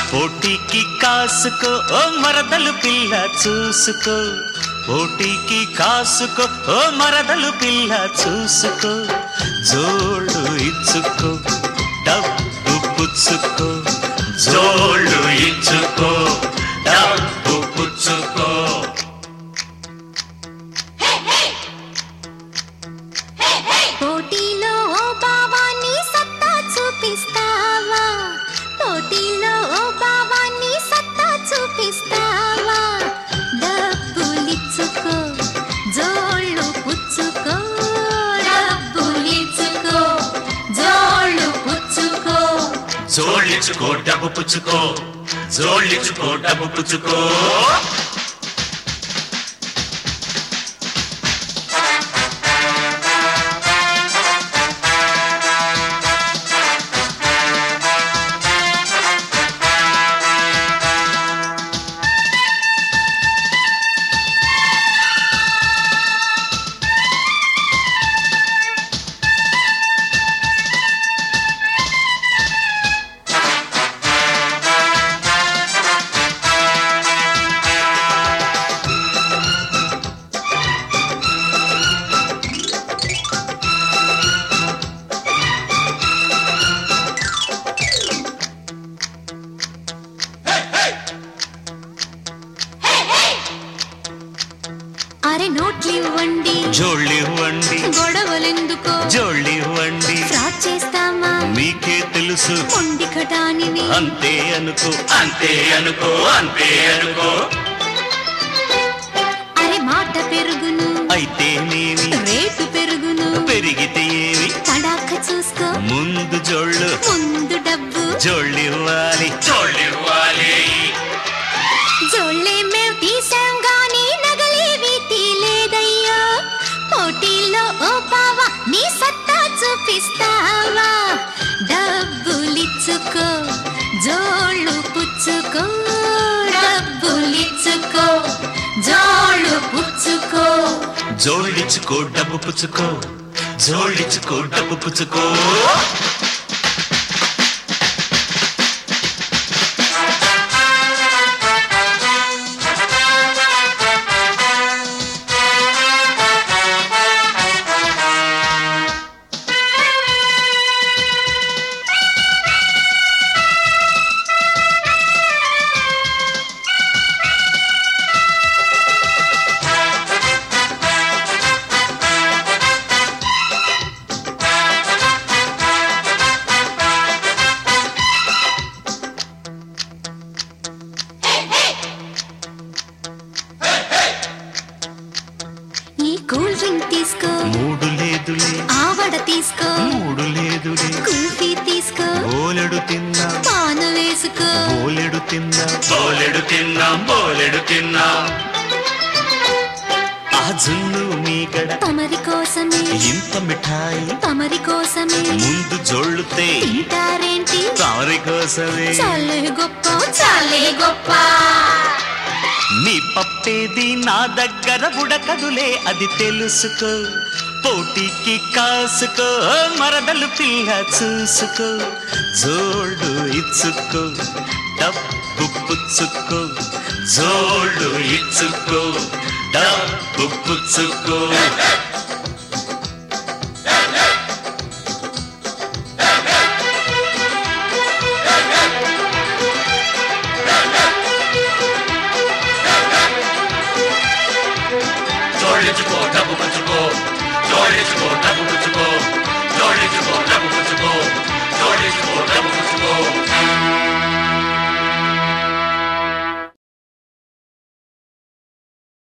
పోటీకి కాసుకో ఓ మరదలు పిల్ల చూసుకో పోటీకి కాసుకో ఓ మరదలు పిల్ల చూసుకో జోళ్ళు ఇచ్చుకో డబ్బు పుచ్చుకో జోళ్ళు ఇచ్చుకో డబ్బు పుచ్చుకో పోటీలో ఓ బావాన్ని సత్తా చూపిస్తావా పోటీలో ఓ బావాన్ని సత్తా చూపిస్తావా డబ్బులిచ్చుకో జోళ్ళు పుచ్చుకో డబ్బులిచ్చుకో జోళ్ళు పుచ్చుకో జోళ్ళిచ్చుకో డబ్బు పుచ్చుకో జోళ్ళిచ్చుకో డబ్బు పుచ్చుకో అరే నోట్లివ్వండి జోళ్ళివ్వండి గొడవలెందుకో జోళ్ళివ్వండి ఫ్రాడ్ చేస్తామా మీకే తెలుసు మొండి కటానివి అంతే అనుకో అంతే అనుకో అంతే అనుకో అరే మాట పెరుగును అయితే నేమి రేటు పెరుగును పెరిగితే ఏమి తడాక చూసుకో ముందు జోళ్ళు ముందు డబ్బు జోళ్ళివ్వాలి జోళ్ళివ్వాలి జోళ్ళే మేం తీసాం గాని నగలేవి తీలేదయ్యో పోటీలో ఓ పావా నీ సత్తా చూపిస్తావా డబ్బులిచ్చుకో జోళ్ళు పుచ్చుకో డబ్బులిచ్చుకో జోళ్ళు పుచ్చుకో జోళ్ళిచ్చుకో డబ్బు పుచ్చుకో జోళ్ళిచ్చుకో డబ్బు పుచ్చుకో ఈ కూల్ డ్రింక్ తీసుకో మూడు లేదులే ఆవడ తీసుకో మూడు లేదులే కుల్ఫీ తీసుకో బోలెడు తిన్నా పాను వేసుకో బోలెడు తిన్నా బోలెడు తిన్నా బోలెడు తిన్నా ఆ జున్ను మీగడ తమరి కోసమే ఇంత మిఠాయి తమరి కోసమే ముందు జోళ్ళుతే తింటారేంటి తారి కోసమే చాలే గొప్ప చాలే గొప్ప నీ పప్పేది నా దగ్గర ఉడకదులే అది తెలుసుకో పోటీకి కాసుకో మరదలు పిల్ల చూసుకో జోడు ఇచ్చుకో డబ్బు పుచ్చుకో జోడు ఇచ్చుకో డబ్బు పుచ్చుకో